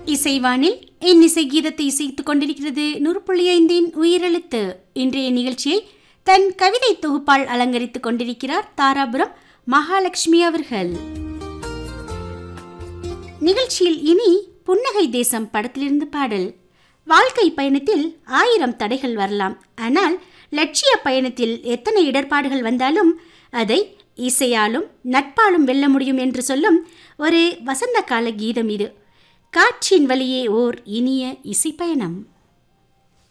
இசைவானில் இன்னிசை கீதத்தை இசைத்துக் கொண்டிருக்கிறது நூறு புள்ளி ஐந்தின் உயிரெழுத்து இன்றைய நிகழ்ச்சியை தன் கவிதை தொகுப்பால் அலங்கரித்துக் கொண்டிருக்கிறார் தாராபுரம் மகாலட்சுமி அவர்கள் நிகழ்ச்சியில் இனி புன்னகை தேசம் படத்திலிருந்து பாடல் வாழ்க்கை பயணத்தில் ஆயிரம் தடைகள் வரலாம் ஆனால் லட்சிய பயணத்தில் எத்தனை இடர்பாடுகள் வந்தாலும் அதை இசையாலும் நட்பாலும் வெல்ல முடியும் என்று சொல்லும் ஒரு வசந்த கால கீதம் இது காற்றின் வழியே ஓர் இனிய இசை பயணம்